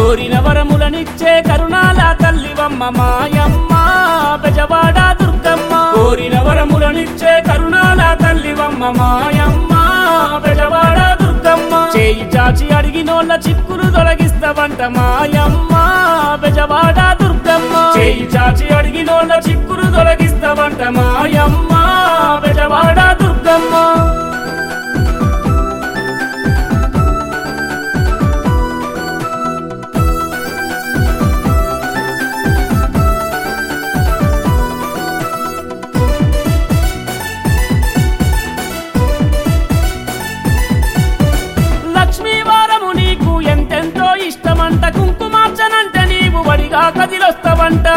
కోరిన వరములనిచ్చే కరుణాల తల్లివమ్మ మాయమ్మ బెజవాడ దుర్గమ్మ కోరిన వరములనిచ్చే కరుణాల తల్లివమ్మ మాయమ్మ బెజవాడ దుర్గమ్మ చేయి చాచి అడిగినోళ్ళ చిక్కులు తొలగిస్తావంట మాయమ్మ బెజవాడ దుర్గమ్మ చేయి చాచి అడిగినోళ్ళ చిక్కులు తొలగిస్తావంట మాయమ్మ బెజవాడ దుర్గమ్మ లక్ష్మీవారము నీకు ఎంతెంతో ఇష్టమంట కుంకుమార్చనంటే నీవు వడిగా కదిలొస్తావంట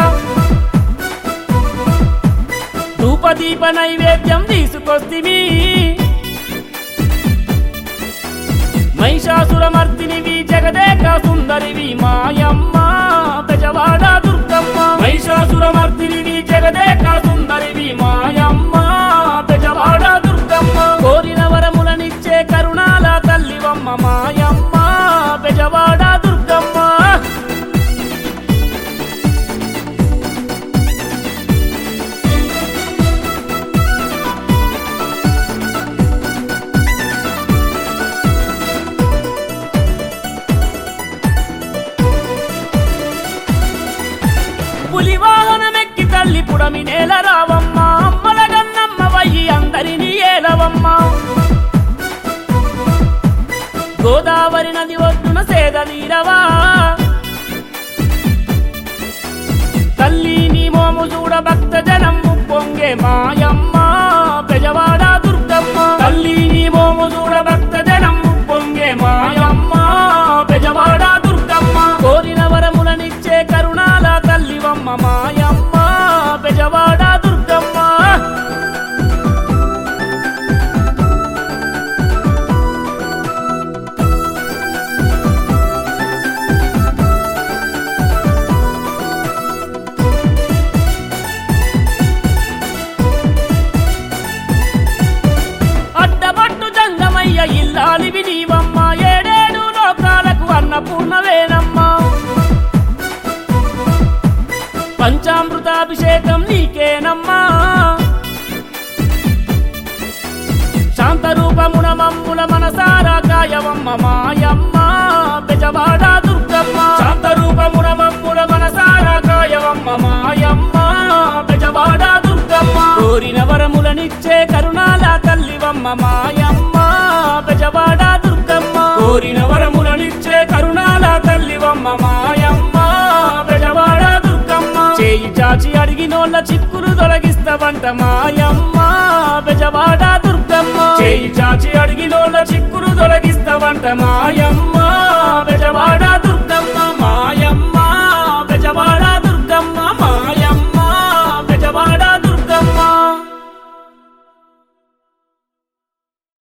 ధూపదీప నైవేద్యం తీసుకొస్తివి మహిషాసురమర్దినివి జగదేక సుందరివి మాయమ్మ బెజవాడ దుర్గమ్మ మహిషాసురమర్దినివి జగదేక సుందరివి మాయమ్మ బెజవాడ దుర్గమ్మ కోరిన వరములనిచ్చే కరుణాల తల్లివమ్మ మాయమ్మ బెజవాడ దుర్గమ్మ పులి వాహనమెక్కి తల్లి పుడమి నేల రావమ్మ అమ్మల గన్నమ్మ వయ్యి అందరినీ ఏలవమ్మ గోదావరి నది ఒడ్డున సేద నీరవా తల్లి నీ మోము చూడ భక్త జనం పొంగే మాయమ్మ బెజవాడ దుర్గమ్మ తల్లి నీ మోము చూడ భక్త జనం పొంగే మాయమ్మ బెజవాడ దుర్గమ్మ కోరిన వరములనిచ్చే కరుణాల తల్లివమ్మ మాయమ్మ బెజవాడ దుర్గమ్మ అడ్డబట్టు జంగమయ్య ఇల్లాలివి నీవమ్మ ఏడేడు లోకాలకు అన్నపూర్ణవేనమ్మా పంచామృతాభిషేకం నీకేనమ్మా శాంతరూపమున మమ్ముల మనసారా కాయవమ్మ మాయమ్మ బెజవాడ దుర్గమ్మ శాంతరూపమున మమ్ముల మనసారా కాయవమ్మ మాయమ్మ బెజవాడ దుర్గమ్మ కోరిన వరములనిచ్చే కరుణాల తల్లివమ్మ మాయమ్మ బెజవాడ దుర్గమ్మ కోరిన వరములనిచ్చే కరుణాల తల్లివమ్మ మాయమ్మ బెజవాడ దుర్గమ్మ చేయి చాచి అడిగినోళ్ళ చిక్కులు తొలగిస్తావంట మాయమ్మ బెజవాడ దుర్గమ్మ చేయి చాచి అడిగినోళ్ళ చిక్కులు తొలగిస్తావంట మాయమ్మ